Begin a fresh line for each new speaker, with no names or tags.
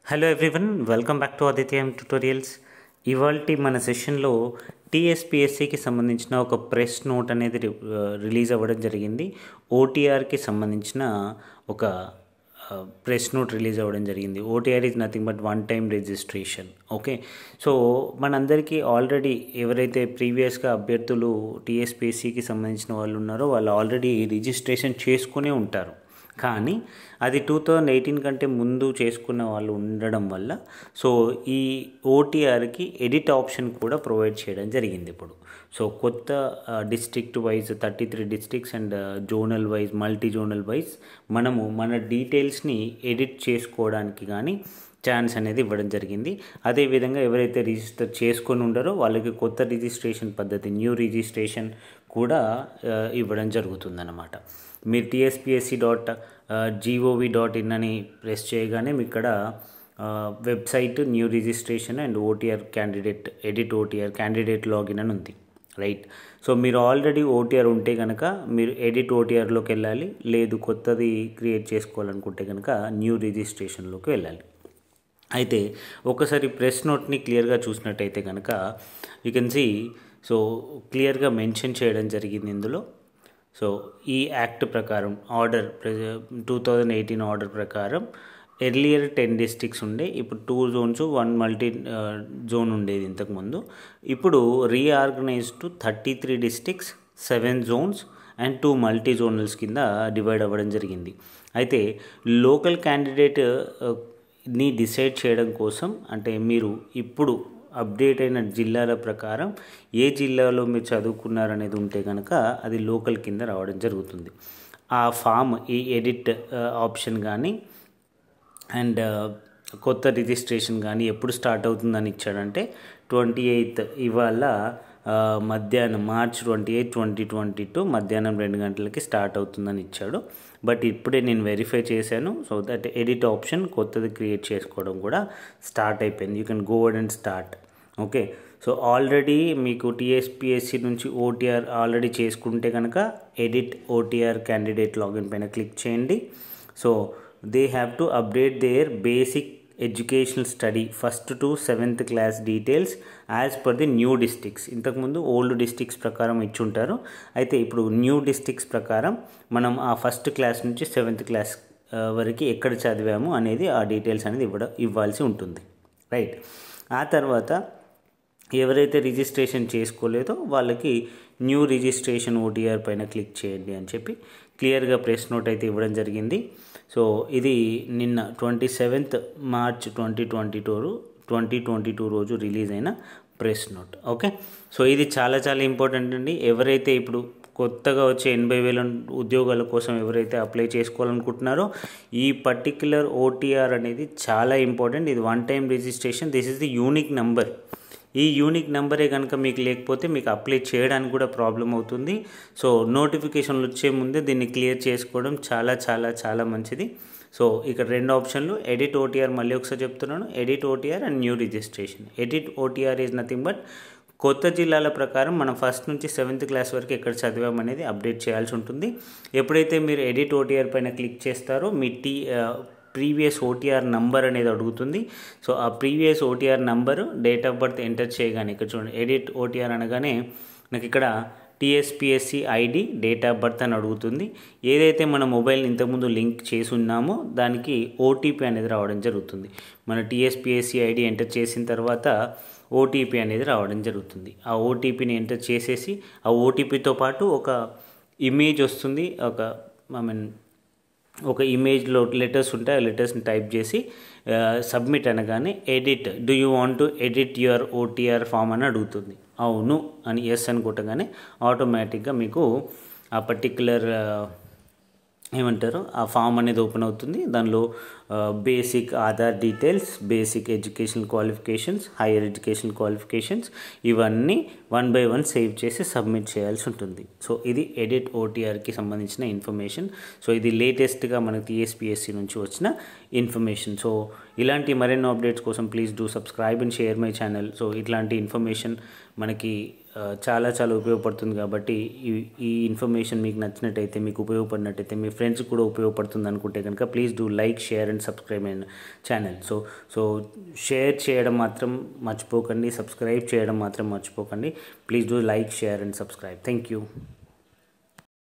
hello everyone welcome back to Adityam tutorials ఇవాళ మన సెషన్లో టీఎస్పిఎస్సికి సంబంధించిన ఒక ప్రెస్ నోట్ అనేది రి- ఆ, రిలీజ్ అవ్వడం జరిగింది ఓటీఆర్కి సంబంధించిన ఒక ఆ, ప్రెస్ నోట్ రిలీజ్ అవ్వడం జరిగింది OTR is nothing but one time registration okay so మనందరికీ ఆల్రెడీ ఎవరైతే ప్రీవియస్గా అభ్యర్థులు టీఎస్పిఎస్సికి సంబంధించిన వాళ్ళు ఉన్నారో వాళ్ళు ఆల్రెడీ రిజిస్ట్రేషన్ చేసుకునే ఉంటారు కానీ అది టూ థౌజండ్ ఎయిటీన్ కంటే ముందు చేసుకున్న వాళ్ళు ఉండడం వల్ల సో ఈ ఓటీఆర్కి ఎడిట్ ఆప్షన్ కూడా ప్రొవైడ్ చేయడం జరిగింది ఇప్పుడు సో కొత్త district wise thirty three districts and zonal wise multi zonal wise మనము మన డీటెయిల్స్ని ఎడిట్ చేసుకోవడానికి కానీ ఛాన్స్ అనేది ఇవ్వడం జరిగింది అదేవిధంగా ఎవరైతే రిజిస్టర్ చేసుకొని ఉండారో వాళ్ళకి కొత్త రిజిస్ట్రేషన్ పద్ధతి న్యూ రిజిస్ట్రేషన్ కూడా ఆ, ఇవ్వడం జరుగుతుందన్నమాట మీరు TSPSC dot G O V dot in అని ప్రెస్ చేయగానే మీకు ఇక్కడ ఆ, website new registration and OTR candidate edit OTR candidate login అని ఉంది రైట్ సో మీరు ఆల్రెడీ ఓటీఆర్ ఉంటే కనుక మీరు ఎడిట్ ఓటీఆర్లోకి వెళ్ళాలి లేదు కొత్తది క్రియేట్ చేసుకోవాలనుకుంటే కనుక న్యూ రిజిస్ట్రేషన్లోకి వెళ్ళాలి అయితే ఒకసారి ప్రెస్ నోట్ని క్లియర్గా చూసినట్టయితే కనుక యూ కెన్ సి సో క్లియర్గా మెన్షన్ చేయడం జరిగింది ఇందులో సో ఈ యాక్ట్ ప్రకారం order two thousand eighteen order ప్రకారం ఎర్లియర్ టెన్ డిస్ట్రిక్ట్స్ ఉండే ఇప్పుడు two zones one multi zone ఉండేది ఇంతకుముందు ఇప్పుడు reorganise to thirty three districts seven zones and two multi zonals కింద డివైడ్ అవ్వడం జరిగింది అయితే లోకల్ క్యాండిడేట్ ని డిసైడ్ చేయడం కోసం అంటే మీరు ఇప్పుడు అప్డేట్ అయిన జిల్లాల ప్రకారం ఏ జిల్లాలో మీరు చదువుకున్నారనేది ఉంటే కనుక అది లోకల్ కింద రావడం జరుగుతుంది ఆ ఫామ్ ఈ ఎడిట్ ఆప్షన్ కానీ అండ్ కొత్త రిజిస్ట్రేషన్ కానీ ఎప్పుడు స్టార్ట్ అవుతుందని ఇచ్చాడంటే ట్వంటీ ఎయిత్ ఇవాళ ఆ, మధ్యాహ్నం March twenty eighth twenty twenty two మధ్యాహ్నం రెండు గంటలకి స్టార్ట్ అవుతుందని ఇచ్చాడు బట్ ఇప్పుడే నేను వెరిఫై చేశాను సో దట్ ఎడిట్ ఆప్షన్ కొత్తది క్రియేట్ చేసుకోవడం కూడా స్టార్ట్ అయిపోయింది you can go and start okay so already మీకు టీఎస్పిఎస్సి నుంచి ఓటీఆర్ ఆల్రెడీ చేసుకుంటే కనుక ఎడిట్ ఓటీఆర్ క్యాండిడేట్ లాగిన్ పైన క్లిక్ చేయండి so they have to update their basic educational study first to seventh class details as per the new districts ఇంతకుముందు old districts ప్రకారం ఇచ్చుంటారు అయితే ఇప్పుడు న్యూ డిస్ట్రిక్ట్స్ ప్రకారం మనం ఆ ఫస్ట్ క్లాస్ నుంచి సెవెంత్ క్లాస్ ఆ, వరకు ఎక్కడ చదివాము అనేది ఆ డీటెయిల్స్ అనేది ఇవ్వడం ఇవ్వాల్సి ఉంటుంది రైట్ ఆ తర్వాత ఎవరైతే రిజిస్ట్రేషన్ చేసుకోలేదో వాళ్ళకి న్యూ రిజిస్ట్రేషన్ ఓటీఆర్ పైన క్లిక్ చేయండి అని చెప్పి క్లియర్గా ప్రెస్ నోట్ అయితే ఇవ్వడం జరిగింది సో ఇది నిన్న twenty seventh March twenty twenty two twenty twenty two రోజు రిలీజ్ అయిన ప్రెస్ నోట్ ఓకే సో ఇది చాలా చాలా ఇంపార్టెంట్ అండి ఎవరైతే ఇప్పుడు కొత్తగా వచ్చే ఎనభై వేల ఉద్యోగాల కోసం ఎవరైతే అప్లై చేసుకోవాలనుకుంటున్నారో ఈ పర్టిక్యులర్ ఓటీఆర్ అనేది చాలా ఇంపార్టెంట్ ఇది one time registration this is the unique number ఈ యూనిక్ నెంబరే కనుక మీకు లేకపోతే మీకు అప్లై చేయడానికి కూడా ప్రాబ్లం అవుతుంది సో నోటిఫికేషన్లు వచ్చే ముందే దీన్ని క్లియర్ చేసుకోవడం చాలా చాలా చాలా మంచిది సో ఇక్కడ రెండు ఆప్షన్లు ఎడిట్ ఓటీఆర్ మళ్ళీ ఒకసారి చెప్తున్నాను edit OTR and new registration edit OTR is nothing but కొత్త జిల్లాల ప్రకారం మనం ఫస్ట్ నుంచి సెవెంత్ క్లాస్ వరకు ఎక్కడ చదివామనేది అప్డేట్ చేయాల్సి ఉంటుంది ఎప్పుడైతే మీరు ఎడిట్ ఓటీఆర్ పైన క్లిక్ చేస్తారో మీ టీ ప్రీవియస్ ఓటీఆర్ నంబర్ అనేది అడుగుతుంది సో ఆ previous OTR number date of birth enter చేయగానే ఇక్కడ చూడండి ఎడిట్ ఓటీఆర్ అనగానే నాకు ఇక్కడ TSPSC ID date of birth అని అడుగుతుంది ఏదైతే మన మొబైల్ ఇంతకుముందు లింక్ చేసి ఉన్నామో దానికి ఓటీపీ అనేది రావడం జరుగుతుంది మన టీఎస్పిఎస్సి ఐడి ఎంటర్ చేసిన తర్వాత ఓటీపీ అనేది రావడం జరుగుతుంది ఆ ఓటీపీని ఎంటర్ చేసేసి ఆ ఓటీపీతో పాటు ఒక ఇమేజ్ వస్తుంది ఒక ఐ మీన్ ఒక ఇమేజ్లో లెటర్స్ ఉంటాయి ఆ లెటర్స్ని టైప్ చేసి సబ్మిట్ అనగానే edit do you want to edit your OTR form అని అడుగుతుంది అవును అని ఎస్ అని కొట్టగానే ఆటోమేటిక్గా మీకు ఆ పర్టిక్యులర్ ఏమంటారు ఆ ఫామ్ అనేది ఓపెన్ అవుతుంది దానిలో basic Aadhaar details basic education qualifications higher education qualifications ఇవన్నీ వన్ బై వన్ సేవ్ చేసి సబ్మిట్ చేయాల్సి ఉంటుంది సో ఇది ఎడిట్ ఓటీఆర్కి సంబంధించిన ఇన్ఫర్మేషన్ సో ఇది లేటెస్ట్గా మనకి టీఎస్పిఎస్సి నుంచి వచ్చిన ఇన్ఫర్మేషన్ సో ఇలాంటి మరెన్నో అప్డేట్స్ కోసం please do subscribe and share my channel so ఇట్లాంటి ఇన్ఫర్మేషన్ మనకి ఆ, చాలా చాలా ఉపయోగపడుతుంది కాబట్టి ఈ ఈ ఇన్ఫర్మేషన్ మీకు నచ్చినట్టయితే మీకు ఉపయోగపడినట్టయితే మీ ఫ్రెండ్స్ కూడా ఉపయోగపడుతుంది అనుకుంటే కనుక please do like share and subscribe అయిన ఛానల్ సో సో షేర్ చేయడం మాత్రం మర్చిపోకండి సబ్స్క్రైబ్ చేయడం మాత్రం మర్చిపోకండి please do like share and subscribe thank you